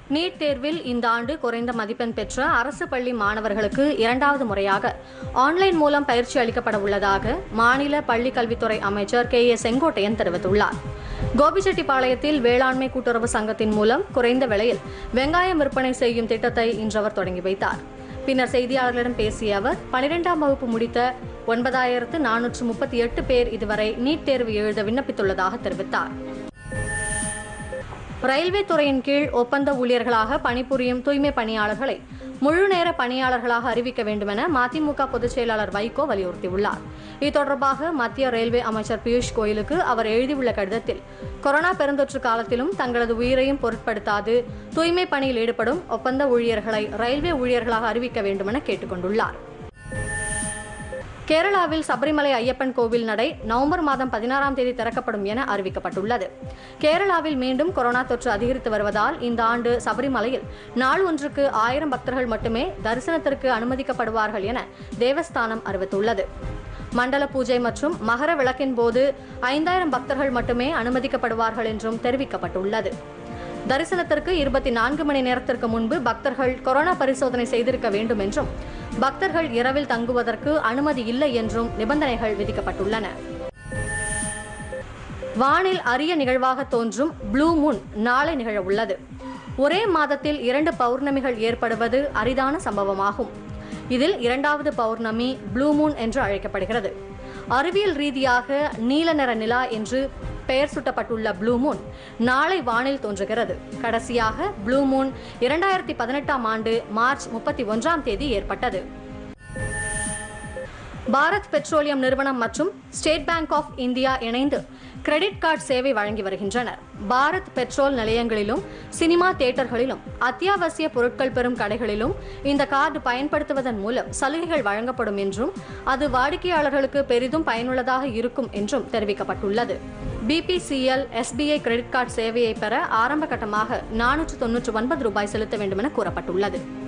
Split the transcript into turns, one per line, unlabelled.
NEET தேர்வில் இந்த ஆண்டு குறைந்த மதிப்பெண் பெற்ற அரசு பள்ளி மாணவர்களுக்கு இரண்டாவது முறையாக ஆன்லைன் மூலம் பயிற்சி அளிக்கப்பட உள்ளதாக மாநில பள்ளிக் கல்வித்துறை அமைச்சர் கே ஏ செங்கோட்டையன் தெரிவித்துள்ளார் கோபிச்செட்டிப்பாளையத்தில் வேளாண்மை கூட்டுறவு சங்கத்தின் மூலம் குறைந்த விலையில் வெங்காயம் விற்பனை செய்யும் திட்டத்தை இன்று அவர் தொடங்கி வைத்தார் பின்னர் செய்தியாளர்களிடம் பேசிய அவர் பனிரெண்டாம் வகுப்பு முடித்த ஒன்பதாயிரத்து நானூற்று முப்பத்தி எட்டு பேர் இதுவரை நீட் தேர்வு எழுத விண்ணப்பித்துள்ளதாக தெரிவித்தார் ரயில்வே துறையின் கீழ் ஒப்பந்த ஊழியர்களாக பணிபுரியும் தூய்மை பணியாளர்களை முழு நேர பணியாளர்களாக அறிவிக்க வேண்டுமென மதிமுக பொதுச் செயலாளர் வைகோ வலியுறுத்தியுள்ளார் இது தொடர்பாக மத்திய ரயில்வே அமைச்சர் பியூஷ் கோயலுக்கு அவர் எழுதியுள்ள கடிதத்தில் கொரோனா பெருந்தொற்று காலத்திலும் தங்களது உயிரையும் பொருட்படுத்தாது தூய்மை பணியில் ஈடுபடும் ஒப்பந்த ஊழியர்களை ரயில்வே ஊழியர்களாக அறிவிக்க வேண்டுமென கேட்டுக்கொண்டுள்ளார் கேரளாவில் சபரிமலை ஐயப்பன் கோவில் நடை நவம்பர் மாதம் பதினாறாம் தேதி திறக்கப்படும் என அறிவிக்கப்பட்டுள்ளது கேரளாவில் மீண்டும் கொரோனா தொற்று அதிகரித்து வருவதால் இந்த ஆண்டு சபரிமலையில் நாள் ஒன்றுக்கு ஆயிரம் பக்தர்கள் மட்டுமே தரிசனத்திற்கு அனுமதிக்கப்படுவார்கள் என தேவஸ்தானம் அறிவித்துள்ளது மண்டல பூஜை மற்றும் மகர விளக்கின் போது ஐந்தாயிரம் பக்தர்கள் மட்டுமே அனுமதிக்கப்படுவார்கள் என்றும் தெரிவிக்கப்பட்டுள்ளது தரிசனத்திற்கு இருபத்தி நான்கு மணி நேரத்திற்கு முன்பு பக்தர்கள் கொரோனா பரிசோதனை செய்திருக்க வேண்டும் என்றும் பக்தர்கள் இரவில் தங்குவதற்கு அனுமதி இல்லை என்றும் நிபந்தனைகள் விதிக்கப்பட்டுள்ளன வானில் அரிய நிகழ்வாக தோன்றும் ப்ளூ மூன் நாளை நிகழ உள்ளது ஒரே மாதத்தில் இரண்டு பௌர்ணமிகள் ஏற்படுவது அரிதான சம்பவமாகும் இதில் இரண்டாவது பௌர்ணமி ப்ளூ மூன் என்று அழைக்கப்படுகிறது அறிவியல் ரீதியாக நீல நிற நிலா என்று பெயர் சூட்டப்பட்டுள்ள ப்ளூ மூன் நாளை வானில் தோன்றுகிறது கடைசியாக ப்ளூ மூன் இரண்டாயிரத்தி பதினெட்டாம் ஆண்டு மார்ச் முப்பத்தி ஒன்றாம் தேதி ஏற்பட்டது பாரத் பெட்ரோலியம் நிறுவனம் மற்றும் ஸ்டேட் பேங்க் ஆஃப் இந்தியா இணைந்து கிரெடிட் கார்டு சேவை வழங்கி வருகின்றனர் பாரத் பெட்ரோல் நிலையங்களிலும் சினிமா தியேட்டர்களிலும் அத்தியாவசிய பொருட்கள் பெறும் கடைகளிலும் இந்த கார்டு பயன்படுத்துவதன் மூலம் சலுகைகள் வழங்கப்படும் என்றும் அது வாடிக்கையாளர்களுக்கு பெரிதும் பயனுள்ளதாக இருக்கும் என்றும் தெரிவிக்கப்பட்டுள்ளது பிபிசிஎல் எஸ்பிஐ கிரெடிட் கார்டு சேவையை பெற ஆரம்ப கட்டமாக நானூற்று தொன்னூற்று ஒன்பது ரூபாய் செலுத்த வேண்டும் என கூறப்பட்டுள்ளது